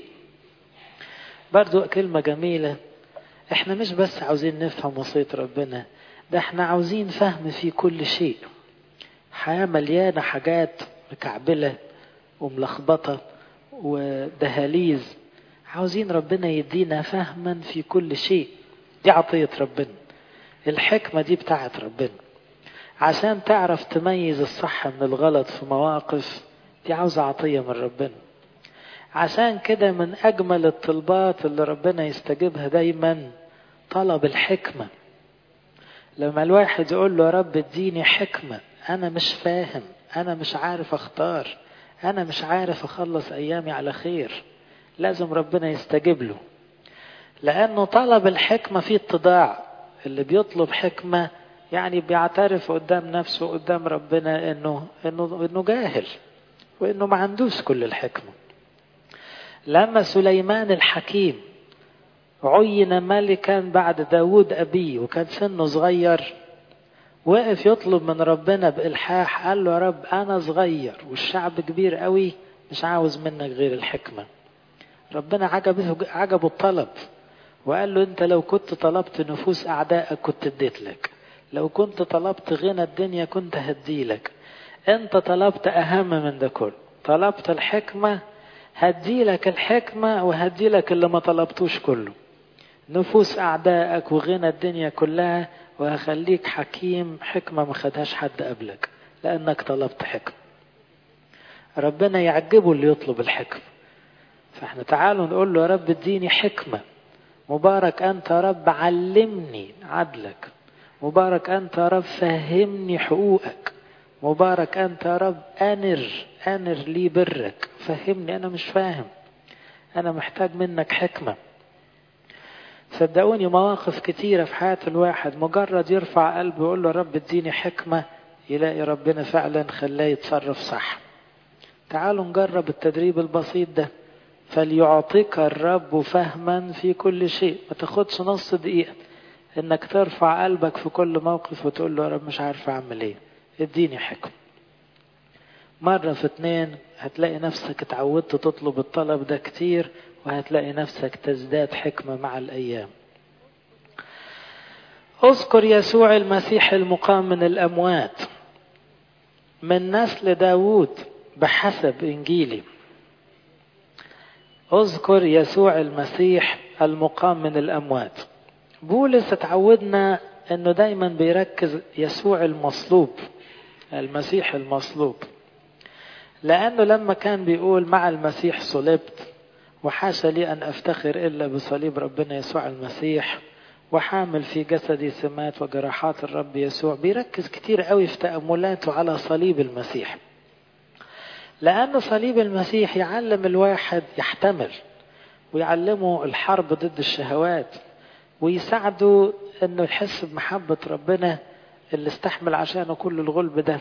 S1: برضو كلمة جميلة احنا مش بس عاوزين نفهم وصية ربنا ده احنا عاوزين فهم في كل شيء حياة مليانة حاجات مكعبلة وملخبطة ودهاليز عاوزين ربنا يدينا فهما في كل شيء دي عطية ربنا الحكمة دي بتاعت ربنا عشان تعرف تميز الصح من الغلط في مواقف دي عاوزة عطية من ربنا عشان كده من أجمل الطلبات اللي ربنا يستجيبها دايما طلب الحكمة لما الواحد يقول له يا رب اديني حكمة أنا مش فاهم أنا مش عارف أختار أنا مش عارف أخلص أيامي على خير لازم ربنا يستجيب له لأنه طلب الحكمة فيه اتضاع اللي بيطلب حكمة يعني بيعترف قدام نفسه قدام ربنا انه انه انه جاهل وانه ما عندوش كل الحكمة لما سليمان الحكيم عين ملكا بعد داود أبيه وكان سنه صغير وقف يطلب من ربنا بإلحاح قال له يا رب أنا صغير والشعب كبير قوي مش عاوز منك غير الحكمة ربنا عجبه عجبه الطلب وقال له أنت لو كنت طلبت نفوس أعدائك كنت اديت لك لو كنت طلبت غنى الدنيا كنت هديلك أنت طلبت أهم من ده كله طلبت الحكمة هديلك الحكمة وهديلك اللي ما طلبتوش كله نفوس أعدائك وغنى الدنيا كلها وهخليك حكيم حكمة ما خدهاش حد قبلك لأنك طلبت حكمة ربنا يعجبه اللي يطلب الحكمة فاحنا تعالوا نقول له يا رب اديني حكمة مبارك أنت يا رب علمني عدلك مبارك أنت يا رب فهمني حقوقك مبارك أنت يا رب أنر أنر لي برك فهمني أنا مش فاهم أنا محتاج منك حكمة صدقوني مواقف كتيرة في حياة الواحد مجرد يرفع قلبه ويقول له رب اديني حكمة يلاقي ربنا فعلا خلاه يتصرف صح تعالوا نجرب التدريب البسيط ده فليعطيك الرب فهما في كل شيء ما تاخدش نص دقيقة انك ترفع قلبك في كل موقف وتقول له يا رب مش عارف اعمل ايه اديني حكمة مرة في اتنين هتلاقي نفسك اتعودت تطلب الطلب ده كتير وهتلاقي نفسك تزداد حكمة مع الأيام اذكر يسوع المسيح المقام من الأموات من نسل داوود بحسب إنجيلي اذكر يسوع المسيح المقام من الأموات بولس اتعودنا انه دايما بيركز يسوع المصلوب المسيح المصلوب لانه لما كان بيقول مع المسيح صلبت وحاشا لي ان افتخر الا بصليب ربنا يسوع المسيح وحامل في جسدي سمات وجراحات الرب يسوع بيركز كتير قوي في تأملاته على صليب المسيح لأن صليب المسيح يعلم الواحد يحتمل ويعلمه الحرب ضد الشهوات ويساعده انه يحس بمحبة ربنا اللي استحمل عشانه كل الغلب ده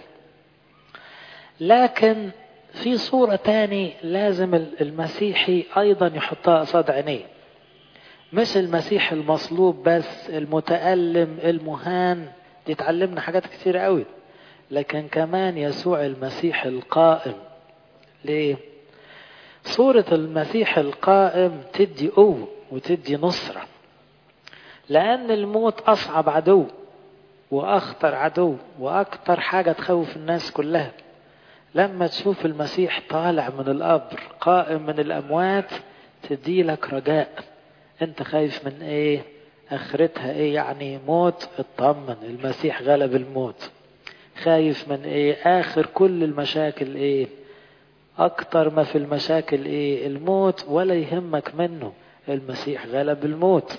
S1: لكن في صورة تاني لازم المسيحي ايضا يحطها قصاد عينيه مش المسيح المصلوب بس المتألم المهان دي تعلمنا حاجات كتير قوي لكن كمان يسوع المسيح القائم ليه صورة المسيح القائم تدي قوة وتدي نصره لأن الموت أصعب عدو وأخطر عدو وأكتر حاجة تخوف الناس كلها لما تشوف المسيح طالع من القبر قائم من الأموات تدي لك رجاء أنت خايف من إيه آخرتها إيه يعني موت اطمن المسيح غلب الموت خايف من إيه آخر كل المشاكل إيه أكتر ما في المشاكل إيه الموت ولا يهمك منه المسيح غلب الموت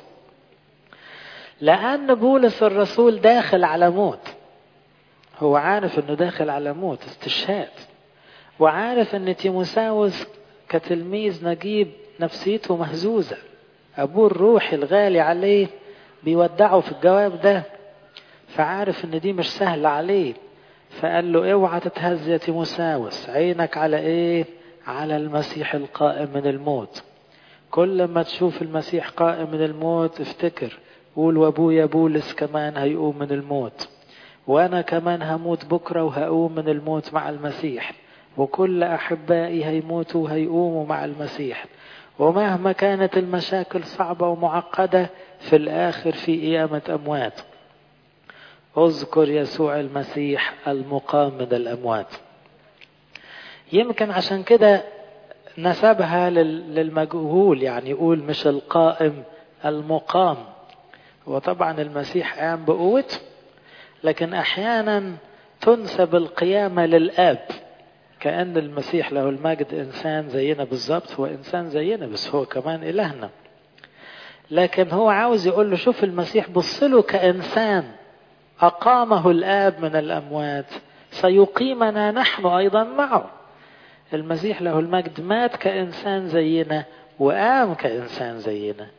S1: لأن بولس الرسول داخل على موت هو عارف انه داخل على موت استشهاد وعارف ان تيموساوس كتلميذ نجيب نفسيته مهزوزة ابوه الروحي الغالي عليه بيودعه في الجواب ده فعارف ان دي مش سهلة عليه فقال له اوعى تتهز يا تيموساوس عينك على ايه على المسيح القائم من الموت كل ما تشوف المسيح قائم من الموت افتكر قول وابويا بولس كمان هيقوم من الموت وانا كمان هموت بكره وهقوم من الموت مع المسيح وكل احبائي هيموتوا وهيقوموا مع المسيح ومهما كانت المشاكل صعبه ومعقده في الاخر في قيامه اموات اذكر يسوع المسيح المقام من الاموات يمكن عشان كده نسبها للمجهول يعني يقول مش القائم المقام وطبعا المسيح قام بقوته لكن احيانا تنسب القيامه للاب كان المسيح له المجد انسان زينا بالظبط هو انسان زينا بس هو كمان الهنا لكن هو عاوز يقول له شوف المسيح بص له كانسان اقامه الاب من الاموات سيقيمنا نحن ايضا معه المسيح له المجد مات كانسان زينا وقام كانسان زينا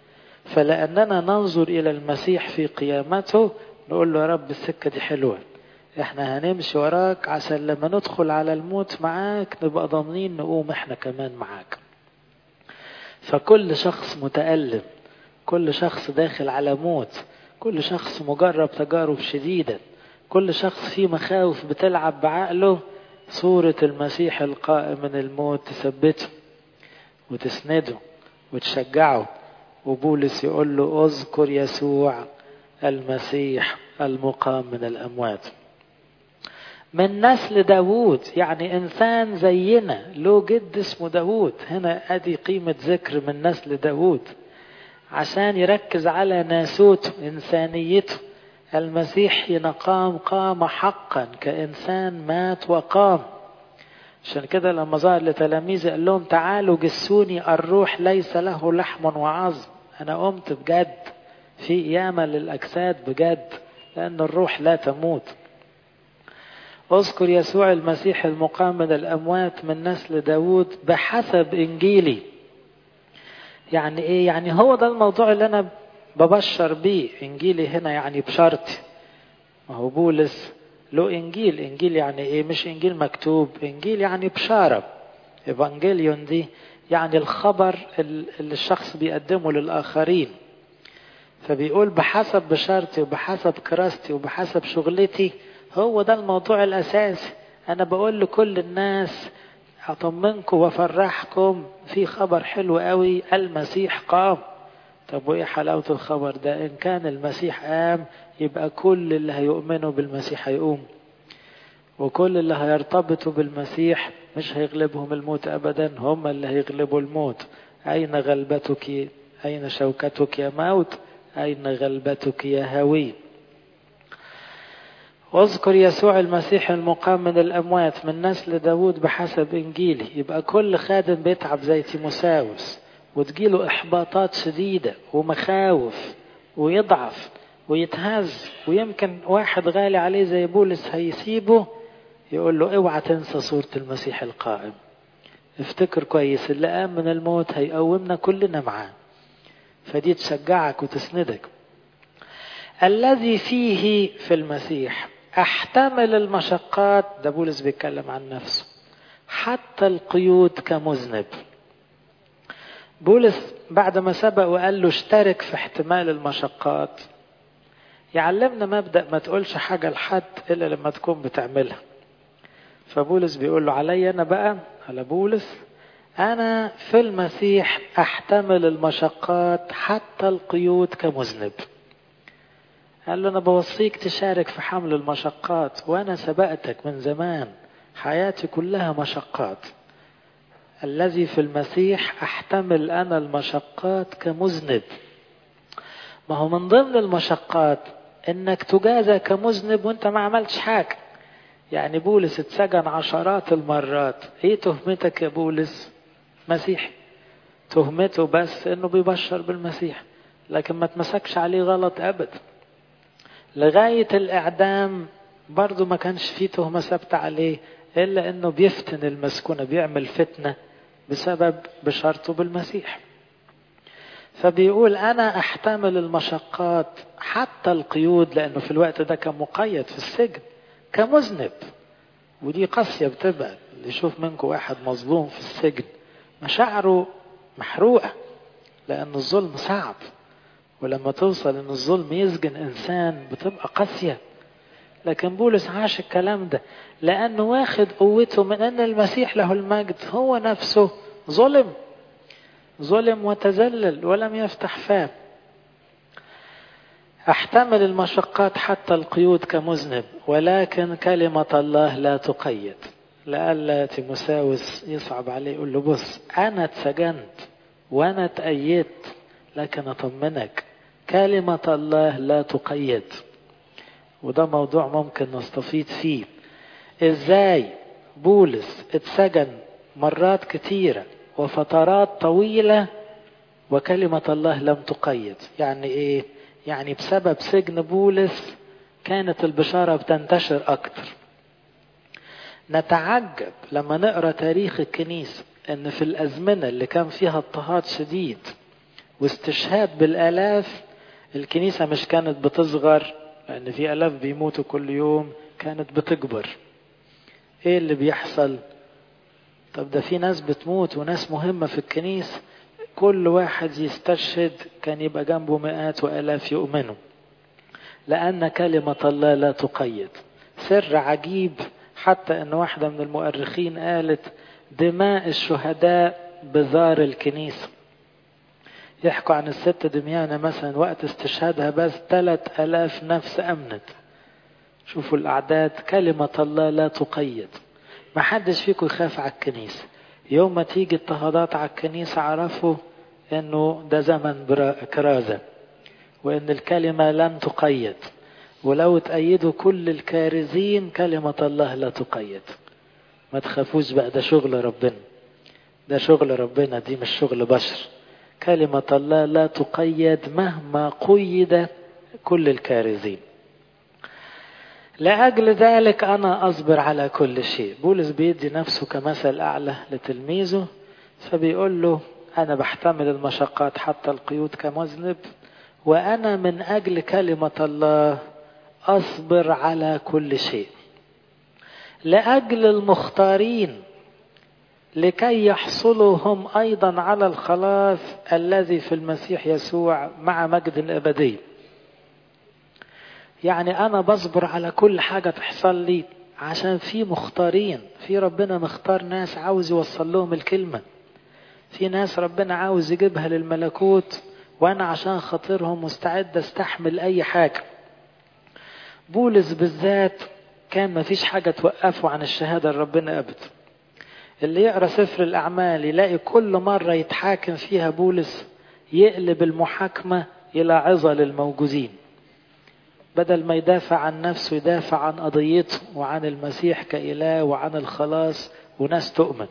S1: فلأننا ننظر إلى المسيح في قيامته نقول له يا رب السكة دي حلوة احنا هنمشي وراك عشان لما ندخل على الموت معاك نبقى ضامنين نقوم احنا كمان معاك فكل شخص متألم كل شخص داخل على موت كل شخص مجرب تجارب شديدة كل شخص فيه مخاوف بتلعب بعقله صورة المسيح القائم من الموت تثبته وتسنده وتشجعه وبولس يقول له اذكر يسوع المسيح المقام من الأموات من نسل داوود يعني إنسان زينا له جد اسمه داوود هنا أدي قيمة ذكر من نسل داوود عشان يركز على ناسوته إنسانيته المسيح حين قام قام حقا كإنسان مات وقام عشان كده لما ظهر لتلاميذه قال لهم تعالوا جسوني الروح ليس له لحم وعظم أنا قمت بجد في قيامة للأجساد بجد لأن الروح لا تموت اذكر يسوع المسيح المقام من الأموات من نسل داود بحسب إنجيلي يعني إيه يعني هو ده الموضوع اللي أنا ببشر بيه إنجيلي هنا يعني بشرطي ما هو بولس له إنجيل إنجيل يعني إيه مش إنجيل مكتوب إنجيل يعني بشارة إيفانجيليون دي يعني الخبر اللي الشخص بيقدمه للآخرين فبيقول بحسب بشارتي وبحسب كراستي وبحسب شغلتي هو ده الموضوع الأساسي أنا بقول لكل الناس أطمنكم وأفرحكم في خبر حلو قوي المسيح قام طب وإيه حلاوة الخبر ده إن كان المسيح قام يبقى كل اللي هيؤمنوا بالمسيح هيقوم وكل اللي هيرتبطوا بالمسيح مش هيغلبهم الموت أبدا هم اللي هيغلبوا الموت أين غلبتك أين شوكتك يا موت أين غلبتك يا هوي واذكر يسوع المسيح المقام من الأموات من نسل داود بحسب إنجيله يبقى كل خادم بيتعب زي تيموساوس وتجيله إحباطات شديدة ومخاوف ويضعف ويتهز ويمكن واحد غالي عليه زي بولس هيسيبه يقول له اوعى تنسى صورة المسيح القائم افتكر كويس اللي قام من الموت هيقومنا كلنا معاه فدي تشجعك وتسندك الذي فيه في المسيح احتمل المشقات ده بولس بيتكلم عن نفسه حتى القيود كمذنب بولس بعد ما سبق وقال له اشترك في احتمال المشقات يعلمنا مبدأ ما تقولش حاجة لحد إلا لما تكون بتعملها فبولس بيقول له علي أنا بقى على بولس أنا في المسيح أحتمل المشقات حتى القيود كمذنب قال له أنا بوصيك تشارك في حمل المشقات وأنا سبقتك من زمان حياتي كلها مشقات الذي في المسيح أحتمل أنا المشقات كمذنب ما هو من ضمن المشقات انك تجازى كمذنب وانت ما عملتش حاجة يعني بولس اتسجن عشرات المرات ايه تهمتك يا بولس مسيحي تهمته بس انه بيبشر بالمسيح لكن ما تمسكش عليه غلط ابدا لغاية الاعدام برضه ما كانش فيه تهمة ثابتة عليه الا انه بيفتن المسكونة بيعمل فتنة بسبب بشرطه بالمسيح فبيقول أنا أحتمل المشقات حتى القيود لأنه في الوقت ده كان مقيد في السجن كمذنب ودي قاسية بتبقى اللي يشوف منكم واحد مظلوم في السجن مشاعره محروقة لأن الظلم صعب ولما توصل أن الظلم يسجن إنسان بتبقى قاسية لكن بولس عاش الكلام ده لأنه واخد قوته من أن المسيح له المجد هو نفسه ظلم ظلم وتذلل ولم يفتح فاه احتمل المشقات حتى القيود كمذنب ولكن كلمة الله لا تقيد لألا تيموساوس يصعب عليه يقول له بص أنا اتسجنت وأنا اتأيدت لكن أطمنك كلمة الله لا تقيد وده موضوع ممكن نستفيد فيه ازاي بولس اتسجن مرات كتيره وفترات طويلة وكلمة الله لم تقيد يعني ايه يعني بسبب سجن بولس كانت البشارة بتنتشر اكتر نتعجب لما نقرا تاريخ الكنيسة ان في الازمنة اللي كان فيها اضطهاد شديد واستشهاد بالآلاف الكنيسة مش كانت بتصغر لأن في آلاف بيموتوا كل يوم كانت بتكبر إيه اللي بيحصل طب ده في ناس بتموت وناس مهمة في الكنيسة كل واحد يستشهد كان يبقى جنبه مئات وآلاف يؤمنوا لأن كلمة الله لا تقيد سر عجيب حتى أن واحدة من المؤرخين قالت دماء الشهداء بزار الكنيسة يحكوا عن الست دميانة مثلا وقت استشهادها بس ثلاث ألاف نفس أمنت شوفوا الأعداد كلمة الله لا تقيد ما حدش فيكم يخاف على الكنيسة يوم ما تيجي اضطهادات على الكنيسة عرفوا انه ده زمن كرازة وان الكلمة لن تقيد ولو تأيدوا كل الكارزين كلمة الله لا تقيد ما تخافوش بقى ده شغل ربنا ده شغل ربنا دي مش شغل بشر كلمة الله لا تقيد مهما قيد كل الكارزين لأجل ذلك أنا أصبر على كل شيء بولس بيدي نفسه كمثل أعلى لتلميذه فبيقول له أنا بحتمل المشقات حتى القيود كمذنب وأنا من أجل كلمة الله أصبر على كل شيء لأجل المختارين لكي يحصلوا هم أيضا على الخلاص الذي في المسيح يسوع مع مجد الأبدي يعني أنا بصبر على كل حاجة تحصل لي عشان في مختارين في ربنا مختار ناس عاوز يوصل لهم الكلمة في ناس ربنا عاوز يجيبها للملكوت وأنا عشان خاطرهم مستعد أستحمل أي حاجة بولس بالذات كان مفيش حاجة توقفه عن الشهادة لربنا أبدا اللي يقرأ سفر الأعمال يلاقي كل مرة يتحاكم فيها بولس يقلب المحاكمة إلى عظة للموجودين بدل ما يدافع عن نفسه يدافع عن قضيته وعن المسيح كإله وعن الخلاص وناس تؤمن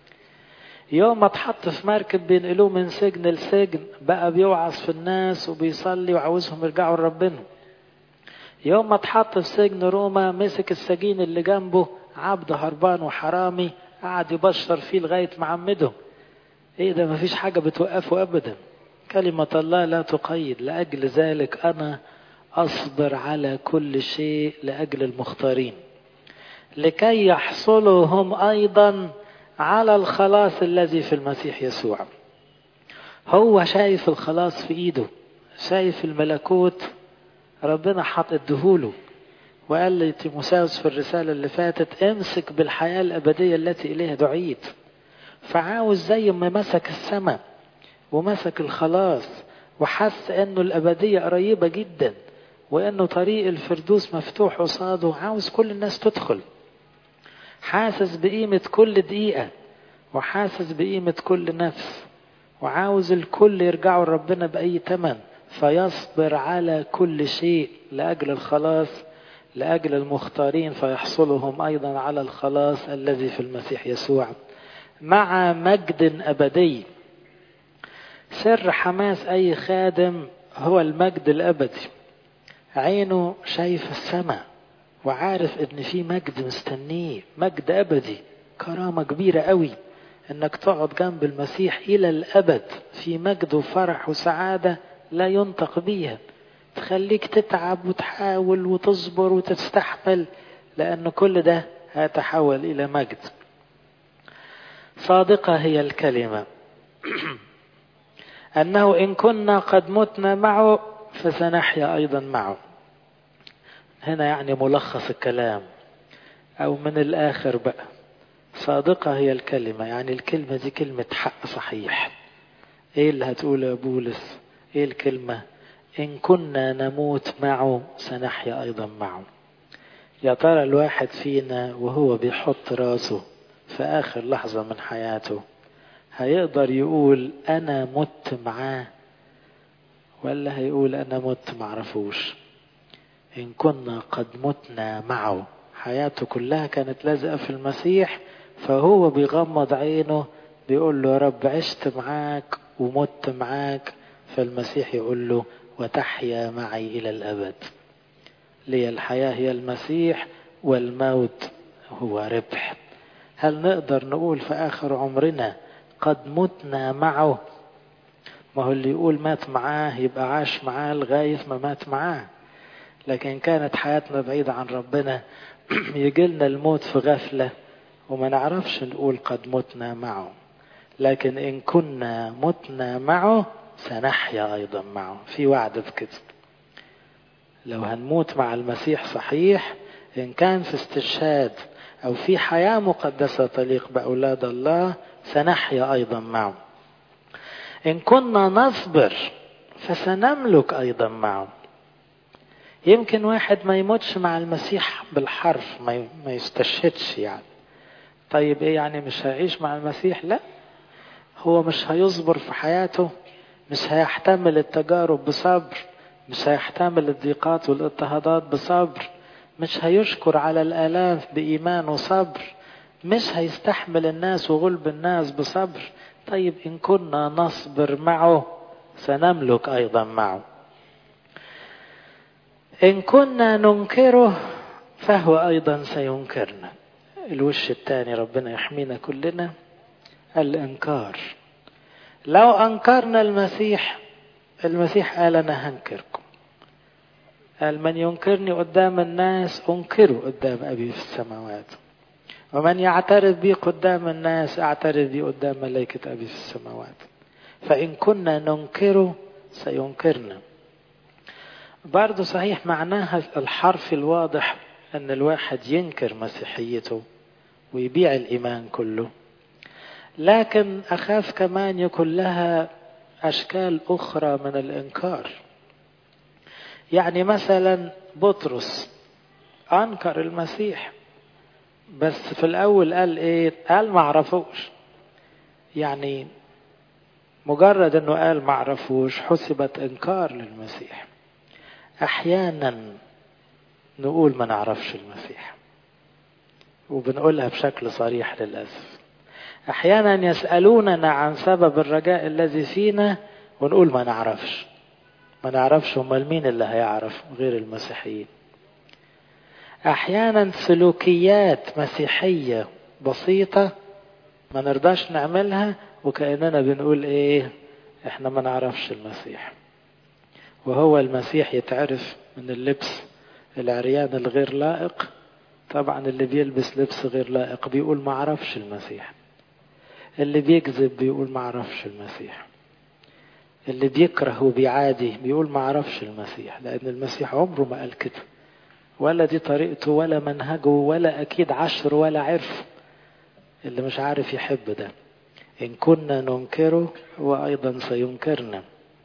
S1: يوم ما اتحط في مركب بينقلوه من سجن لسجن بقى بيوعظ في الناس وبيصلي وعاوزهم يرجعوا لربنا يوم ما اتحط في سجن روما مسك السجين اللي جنبه عبد هربان وحرامي قعد يبشر فيه لغاية ما عمده ايه ده مفيش حاجة بتوقفه ابدا كلمة الله لا تقيد لأجل ذلك أنا أصبر على كل شيء لأجل المختارين لكي يحصلوا هم أيضا على الخلاص الذي في المسيح يسوع هو شايف الخلاص في إيده شايف الملكوت ربنا حاط ادهوله وقال لي تيموساوس في الرسالة اللي فاتت امسك بالحياة الأبدية التي إليها دعيت فعاوز زي ما مسك السماء ومسك الخلاص وحس انه الأبدية قريبة جدا وانه طريق الفردوس مفتوح قصاده عاوز كل الناس تدخل حاسس بقيمة كل دقيقة وحاسس بقيمة كل نفس وعاوز الكل يرجعوا لربنا بأي تمن فيصبر على كل شيء لأجل الخلاص لأجل المختارين فيحصلهم أيضا على الخلاص الذي في المسيح يسوع مع مجد أبدي سر حماس أي خادم هو المجد الأبدي عينه شايف السماء وعارف ان في مجد مستنيه مجد ابدي كرامه كبيره قوي انك تقعد جنب المسيح الى الابد في مجد وفرح وسعاده لا ينطق بيها تخليك تتعب وتحاول وتصبر وتستحمل لان كل ده هيتحول الى مجد صادقه هي الكلمه انه ان كنا قد متنا معه فسنحيا ايضا معه هنا يعني ملخص الكلام او من الاخر بقى صادقة هي الكلمة يعني الكلمة دي كلمة حق صحيح ايه اللي هتقوله يا بولس ايه الكلمة ان كنا نموت معه سنحيا ايضا معه يا ترى الواحد فينا وهو بيحط راسه في اخر لحظة من حياته هيقدر يقول انا مت معاه ولا هيقول انا مت معرفوش إن كنا قد متنا معه حياته كلها كانت لازقة في المسيح فهو بيغمض عينه بيقول له يا رب عشت معاك ومت معاك فالمسيح يقول له وتحيا معي إلى الأبد لي الحياة هي المسيح والموت هو ربح هل نقدر نقول في آخر عمرنا قد متنا معه ما هو اللي يقول مات معاه يبقى عاش معاه لغاية ما مات معاه لكن كانت حياتنا بعيدة عن ربنا يجيلنا الموت في غفلة وما نعرفش نقول قد متنا معه لكن إن كنا متنا معه سنحيا أيضا معه في وعد بكده لو هنموت مع المسيح صحيح إن كان في استشهاد أو في حياة مقدسة تليق بأولاد الله سنحيا أيضا معه إن كنا نصبر فسنملك أيضا معه يمكن واحد ما يموتش مع المسيح بالحرف ما يستشهدش يعني طيب ايه يعني مش هيعيش مع المسيح لا هو مش هيصبر في حياته مش هيحتمل التجارب بصبر مش هيحتمل الضيقات والاضطهادات بصبر مش هيشكر على الآلام بإيمان وصبر مش هيستحمل الناس وغلب الناس بصبر طيب إن كنا نصبر معه سنملك أيضا معه إن كنا ننكره فهو أيضا سينكرنا الوش الثاني ربنا يحمينا كلنا الإنكار لو أنكرنا المسيح المسيح قال أنا هنكركم قال من ينكرني قدام الناس أنكره قدام أبي في السماوات ومن يعترف بي قدام الناس أعترف بي قدام ملائكة أبي في السماوات فإن كنا ننكره سينكرنا برضه صحيح معناها الحرف الواضح أن الواحد ينكر مسيحيته ويبيع الإيمان كله لكن أخاف كمان يكون لها أشكال أخرى من الإنكار يعني مثلا بطرس أنكر المسيح بس في الأول قال إيه قال ما عرفوش يعني مجرد أنه قال ما عرفوش حسبت إنكار للمسيح أحيانا نقول ما نعرفش المسيح وبنقولها بشكل صريح للأسف أحيانا يسألوننا عن سبب الرجاء الذي فينا ونقول ما نعرفش ما نعرفش امال مين اللي هيعرف غير المسيحيين احيانا سلوكيات مسيحيه بسيطه ما نرضاش نعملها وكاننا بنقول ايه احنا ما نعرفش المسيح وهو المسيح يتعرف من اللبس العريان الغير لائق طبعا اللي بيلبس لبس غير لائق بيقول ما عرفش المسيح اللي بيكذب بيقول ما عرفش المسيح اللي بيكره وبيعادي بيقول ما عرفش المسيح لأن المسيح عمره ما قال كده ولا دي طريقته ولا منهجه ولا أكيد عشر ولا عرف اللي مش عارف يحب ده إن كنا ننكره هو أيضا سينكرنا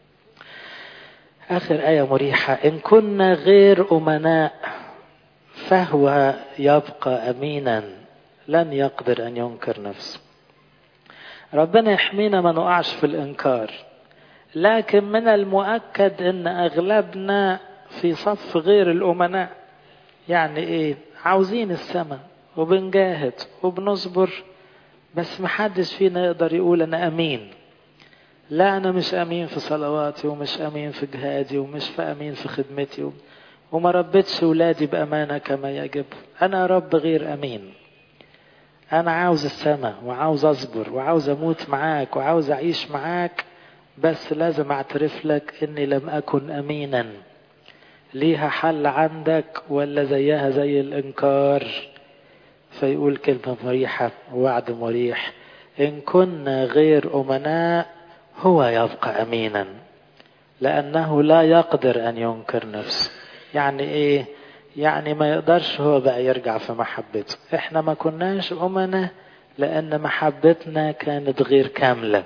S1: آخر آية مريحة إن كنا غير أمناء فهو يبقى أمينا لن يقدر أن ينكر نفسه ربنا يحمينا ما نقعش في الإنكار لكن من المؤكد ان اغلبنا في صف غير الامناء يعني ايه عاوزين السماء وبنجاهد وبنصبر بس محدش فينا يقدر يقول انا امين لا انا مش امين في صلواتي ومش امين في جهادي ومش في امين في خدمتي وما ربيتش ولادي بامانه كما يجب انا رب غير امين انا عاوز السماء وعاوز اصبر وعاوز اموت معاك وعاوز اعيش معاك بس لازم اعترف لك اني لم اكن امينا ليها حل عندك ولا زيها زي الانكار فيقول كلمة مريحة ووعد مريح إن كنا غير أمناء هو يبقى أمينا لأنه لا يقدر أن ينكر نفسه يعني إيه يعني ما يقدرش هو بقى يرجع في محبته إحنا ما كناش أمنا لأن محبتنا كانت غير كاملة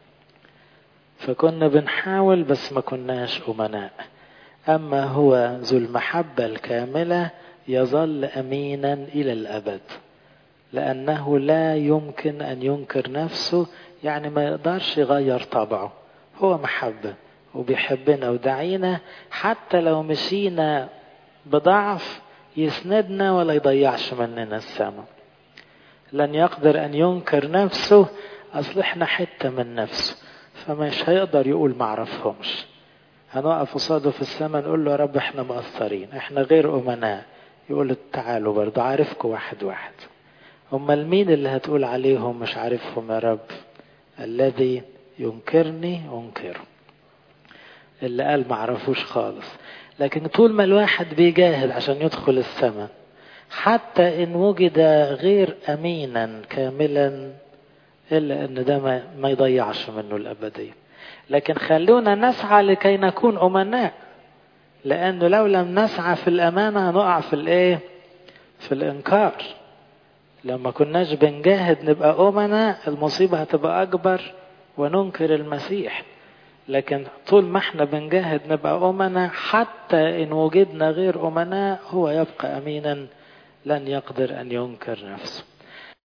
S1: فكنا بنحاول بس ما كناش أمناء أما هو ذو المحبة الكاملة يظل أمينا إلى الأبد لأنه لا يمكن أن ينكر نفسه يعني ما يقدرش يغير طبعه هو محبة وبيحبنا ودعينا حتى لو مشينا بضعف يسندنا ولا يضيعش مننا السماء لن يقدر أن ينكر نفسه أصل إحنا حتة من نفسه فمش هيقدر يقول معرفهمش هنقف قصاده في السماء نقول له يا رب احنا مقصرين احنا غير أمناء يقول له تعالوا برضو عارفكم واحد واحد امال مين اللي هتقول عليهم مش عارفهم يا رب الذي ينكرني أنكره اللي قال معرفوش خالص لكن طول ما الواحد بيجاهد عشان يدخل السماء حتى إن وجد غير أمينا كاملا إلا أن ده ما, ما يضيعش منه الأبدية لكن خلونا نسعى لكي نكون أمناء لأنه لو لم نسعى في الأمانة هنقع في الإيه؟ في الإنكار لما كناش بنجاهد نبقى أمناء المصيبة هتبقى أكبر وننكر المسيح لكن طول ما احنا بنجاهد نبقى أمناء حتى إن وجدنا غير أمناء هو يبقى أمينا لن يقدر أن ينكر نفسه